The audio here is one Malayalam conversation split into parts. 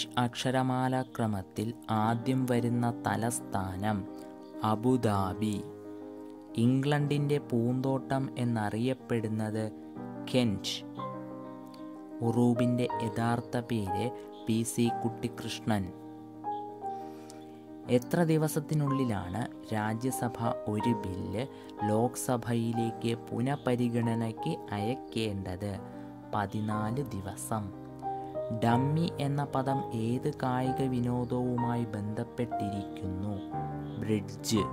ഇംഗ്ലീഷ് അക്ഷരമാലാക്രമത്തിൽ ആദ്യം വരുന്ന തലസ്ഥാനം അബുദാബി ഇംഗ്ലണ്ടിൻ്റെ പൂന്തോട്ടം എന്നറിയപ്പെടുന്നത് കെൻറ്റ് ഉറൂബിൻ്റെ യഥാർത്ഥ പേര് പി സി കുട്ടിക്കൃഷ്ണൻ എത്ര ദിവസത്തിനുള്ളിലാണ് രാജ്യസഭ ഒരു ബില്ല് ലോക്സഭയിലേക്ക് പുനഃപരിഗണനയ്ക്ക് അയക്കേണ്ടത് പതിനാല് ദിവസം ഡമ്മി എന്ന പദം ഏത് കായിക വിനോദവുമായി ബന്ധപ്പെട്ടിരിക്കുന്നു ബ്രിഡ്ജ്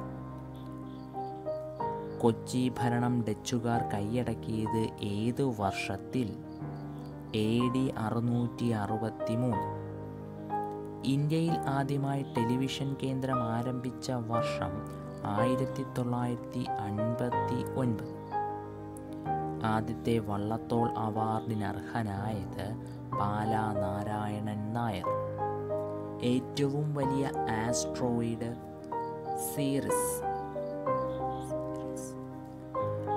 കൊച്ചി ഭരണം ഡച്ചുകാർ കൈയടക്കിയത് ഏത് വർഷത്തിൽ എ ഡി അറുന്നൂറ്റി അറുപത്തി മൂന്ന് ഇന്ത്യയിൽ ആദ്യമായി ടെലിവിഷൻ കേന്ദ്രം ആരംഭിച്ച വർഷം ആയിരത്തി തൊള്ളായിരത്തി അൻപത്തി ഒൻപത് ആദ്യത്തെ വള്ളത്തോൾ അവാർഡിന് അർഹനായത് പാലാ നാരായണൻ നായർ ഏറ്റവും വലിയ ആസ്ട്രോയിഡ് സീറിസ്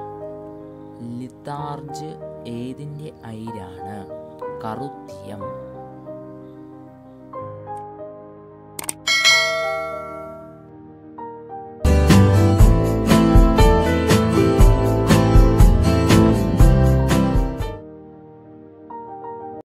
ലിത്താർജ് ഏതിൻ്റെ ഐരാണ് കറുത്തിയം